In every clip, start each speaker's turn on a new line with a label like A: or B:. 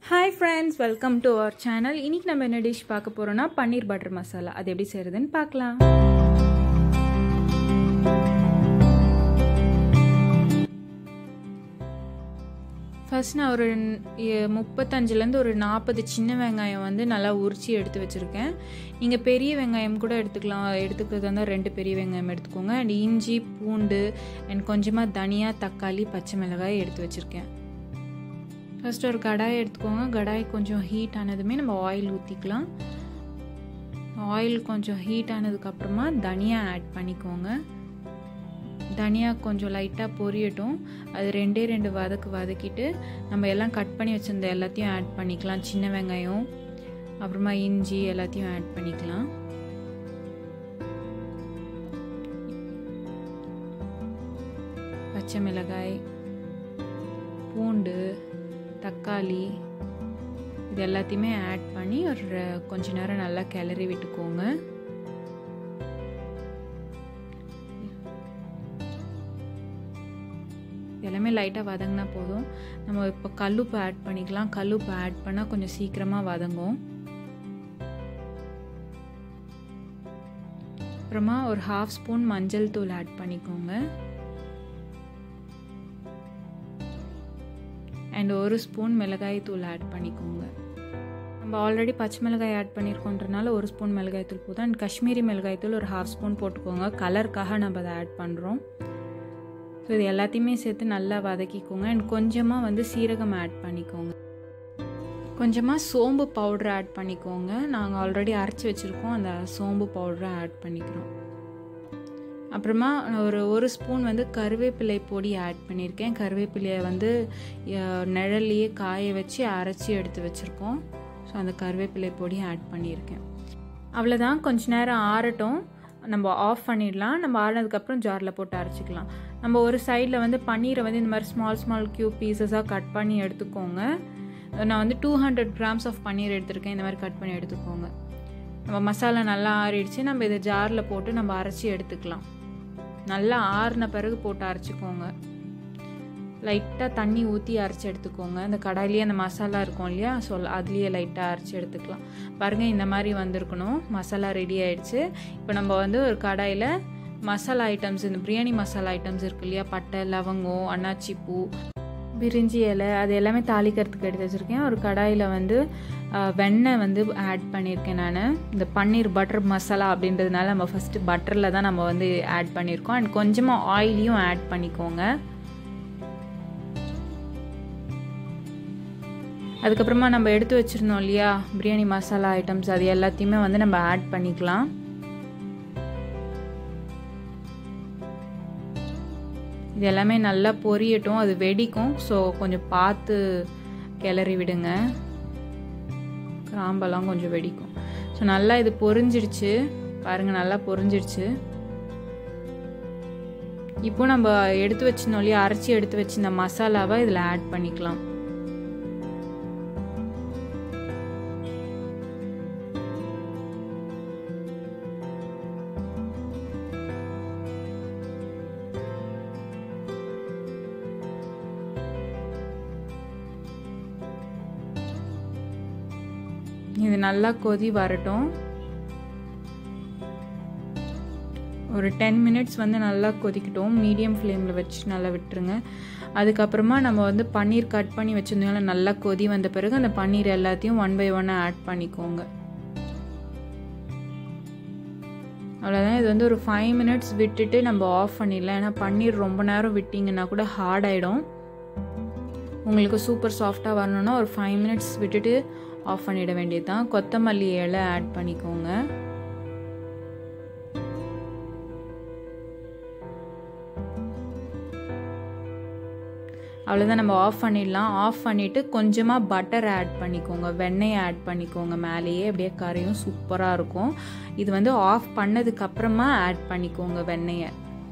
A: hi friends welcome to our channel இன்னைக்கு நம்ம என்ன டிஷ் பார்க்க போகிறோம்னா பன்னீர் பட்டர் மசாலா அது எப்படி செய்கிறதுன்னு பார்க்கலாம் ஃபர்ஸ்ட் நான் ஒரு எ- முப்பத்தஞ்சுலேருந்து ஒரு நாற்பது சின்ன வெங்காயம் வந்து நல்லா உரிச்சு எடுத்து வச்சுருக்கேன் நீங்கள் பெரிய வெங்காயம் கூட எடுத்துக்கலாம் எடுத்துக்கிறதா இருந்தால் ரெண்டு பெரிய வெங்காயம் எடுத்துக்கோங்க அண்ட் இஞ்சி பூண்டு அண்ட் கொஞ்சமாக தனியா தக்காளி பச்சை மிளகாய் எடுத்து வச்சுருக்கேன் ஃபர்ஸ்ட் ஒரு கடாய் எடுத்துக்கோங்க கடாய் கொஞ்சம் ஹீட் ஆனதுமே நம்ம ஆயில் ஊற்றிக்கலாம் ஆயில் கொஞ்சம் ஹீட் ஆனதுக்கப்புறமா தனியா ஆட் பண்ணிக்கோங்க தனியா கொஞ்சம் லைட்டாக பொரியட்டும் அது ரெண்டே ரெண்டு வதக்கு வதக்கிட்டு நம்ம எல்லாம் கட் பண்ணி வச்சிருந்த எல்லாத்தையும் ஆட் பண்ணிக்கலாம் சின்ன வெங்காயம் அப்புறமா இஞ்சி எல்லாத்தையும் ஆட் பண்ணிக்கலாம் பச்சை மிளகாய் பூண்டு தக்காளி இது எல்லாத்தையுமே ஆட் பண்ணி ஒரு கொஞ்ச நேரம் நல்லா கிளறி விட்டுக்கோங்க எல்லாமே லைட்டாக வதங்கினா போதும் நம்ம இப்போ கல்லுப்பு ஆட் பண்ணிக்கலாம் கல்லுப்பு ஆட் பண்ணால் கொஞ்சம் சீக்கிரமாக வதங்கும் அப்புறமா ஒரு ஹாஃப் ஸ்பூன் மஞ்சள் தூள் ஆட் பண்ணிக்கோங்க அண்ட் ஒரு ஸ்பூன் மிளகாய் தூள் ஆட் பண்ணிக்கோங்க நம்ம ஆல்ரெடி பச்சை மிளகாய் ஆட் பண்ணியிருக்கோன்றனால ஒரு ஸ்பூன் மிளகாய் தூள் போதும் அண்ட் காஷ்மீரி மிளகாய் தூள் ஒரு ஹாஃப் ஸ்பூன் போட்டுக்கோங்க கலருக்காக நம்ம அதை ஆட் பண்ணுறோம் ஸோ இது எல்லாத்தையுமே சேர்த்து நல்லா வதக்கிக்கோங்க அண்ட் கொஞ்சமாக வந்து சீரகம் ஆட் பண்ணிக்கோங்க கொஞ்சமாக சோம்பு பவுடர் ஆட் பண்ணிக்கோங்க நாங்கள் ஆல்ரெடி அரைச்சி வச்சுருக்கோம் அந்த சோம்பு பவுடரை ஆட் பண்ணிக்கிறோம் அப்புறமா ஒரு ஒரு ஸ்பூன் வந்து கருவேப்பிலை பொடி ஆட் பண்ணியிருக்கேன் கருவேப்பிலையை வந்து நிழல்லையே காய வச்சு அரைச்சி எடுத்து வச்சுருக்கோம் ஸோ அந்த கருவேப்பிலை பொடி ஆட் பண்ணியிருக்கேன் அவ்வளோதான் கொஞ்ச நேரம் ஆறட்டும் நம்ம ஆஃப் பண்ணிடலாம் நம்ம ஆறினதுக்கப்புறம் ஜாரில் போட்டு அரைச்சிக்கலாம் நம்ம ஒரு சைடில் வந்து பன்னீரை வந்து இந்த மாதிரி ஸ்மால் ஸ்மால் க்யூப் பீசஸாக கட் பண்ணி எடுத்துக்கோங்க நான் வந்து two hundred grams of paneer எடுத்திருக்கேன் இந்த மாதிரி கட் பண்ணி எடுத்துக்கோங்க நம்ம மசாலா நல்லா ஆறிடுச்சு நம்ம இதை ஜாரில் போட்டு நம்ம அரைச்சி எடுத்துக்கலாம் நல்லா ஆறின பிறகு போட்டு அரைச்சிக்கோங்க லைட்டாக தண்ணி ஊற்றி அரைச்சி எடுத்துக்கோங்க அந்த கடாயிலேயே அந்த மசாலா இருக்கும் இல்லையா சொல் அதுலேயே லைட்டாக அரைச்சி எடுத்துக்கலாம் பாருங்கள் இந்த மாதிரி வந்திருக்கணும் மசாலா ரெடி ஆயிடுச்சு இப்போ நம்ம வந்து ஒரு கடாயில் மசாலா ஐட்டம்ஸ் இந்த பிரியாணி மசாலா ஐட்டம்ஸ் இருக்கு இல்லையா பட்டை லவங்கம் அன்னாச்சி பூ பிரிஞ்சி இலை அது எல்லாமே தாளிக்கிறதுக்கு எடுத்து வச்சுருக்கேன் ஒரு கடாயில் வந்து வெண்ணெய் வந்து ஆட் பண்ணியிருக்கேன் நான் இந்த பன்னீர் பட்டர் மசாலா அப்படின்றதுனால நம்ம ஃபஸ்ட்டு பட்டரில் தான் நம்ம வந்து ஆட் பண்ணியிருக்கோம் அண்ட் கொஞ்சமாக ஆயிலையும் ஆட் பண்ணிக்கோங்க அதுக்கப்புறமா நம்ம எடுத்து வச்சுருந்தோம் இல்லையா பிரியாணி மசாலா ஐட்டம்ஸ் அது எல்லாத்தையுமே வந்து நம்ம ஆட் பண்ணிக்கலாம் இது எல்லாமே நல்லா பொரியட்டும் அது வெடிக்கும் ஸோ கொஞ்சம் பார்த்து கிளறி விடுங்க கிராம்பெல்லாம் கொஞ்சம் வெடிக்கும் ஸோ நல்லா இது பொரிஞ்சிடுச்சு பாருங்கள் நல்லா பொரிஞ்சிடுச்சு இப்போ நம்ம எடுத்து வச்சிருந்தோம் இல்லையா அரைச்சி எடுத்து வச்சிருந்த மசாலாவை இதில் ஆட் பண்ணிக்கலாம் இது நல்லா கொதி வரட்டும் ஒரு டென் மினிட்ஸ் வந்து நல்லா கொதிக்கட்டும் மீடியம் ஃப்ளேமில் வச்சு நல்லா விட்டுருங்க அதுக்கப்புறமா நம்ம வந்து பன்னீர் கட் பண்ணி வச்சுருந்தோம்ல நல்லா கொதி வந்த பிறகு அந்த பன்னீர் எல்லாத்தையும் ஒன் பை ஒன்னாக ஆட் பண்ணிக்கோங்க அவ்வளோதான் இது வந்து ஒரு ஃபைவ் மினிட்ஸ் விட்டுட்டு நம்ம ஆஃப் பண்ணிடலாம் ஏன்னா பன்னீர் ரொம்ப நேரம் விட்டிங்கன்னா கூட ஹார்ட் ஆகிடும் உங்களுக்கு சூப்பர் சாஃப்டாக வரணும்னா ஒரு ஃபைவ் மினிட்ஸ் விட்டுட்டு ஆஃப் பண்ணிட வேண்டியது தான் கொத்தமல்லி இலை ஆட் பண்ணிக்கோங்க அவ்வளோதான் நம்ம ஆஃப் பண்ணிடலாம் ஆஃப் பண்ணிவிட்டு கொஞ்சமாக பட்டர் ஆட் பண்ணிக்கோங்க வெண்ணெயை ஆட் பண்ணிக்கோங்க மேலேயே அப்படியே கரையும் சூப்பராக இருக்கும் இது வந்து ஆஃப் பண்ணதுக்கப்புறமா ஆட் பண்ணிக்கோங்க வெண்ணெயை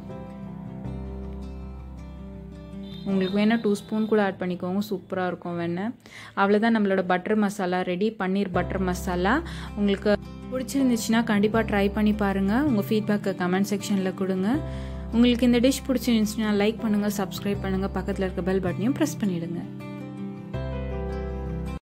A: உங்களுக்கு வேணால் டூ ஸ்பூன் கூட ஆட் பண்ணிக்கோங்க சூப்பராக இருக்கும் வெண்ணெய் அவ்வளோதான் நம்மளோட butter masala ready paneer butter masala உங்களுக்கு பிடிச்சிருந்துச்சுன்னா கண்டிப்பாக ட்ரை பண்ணி பாருங்கள் உங்கள் ஃபீட்பேக்கை கமெண்ட் செக்ஷனில் கொடுங்க உங்களுக்கு இந்த டிஷ் பிடிச்சிருந்துச்சுன்னா லைக் பண்ணுங்கள் சப்ஸ்கிரைப் பண்ணுங்கள் பக்கத்தில் இருக்க பெல் பட்டனையும் ப்ரெஸ் பண்ணிவிடுங்க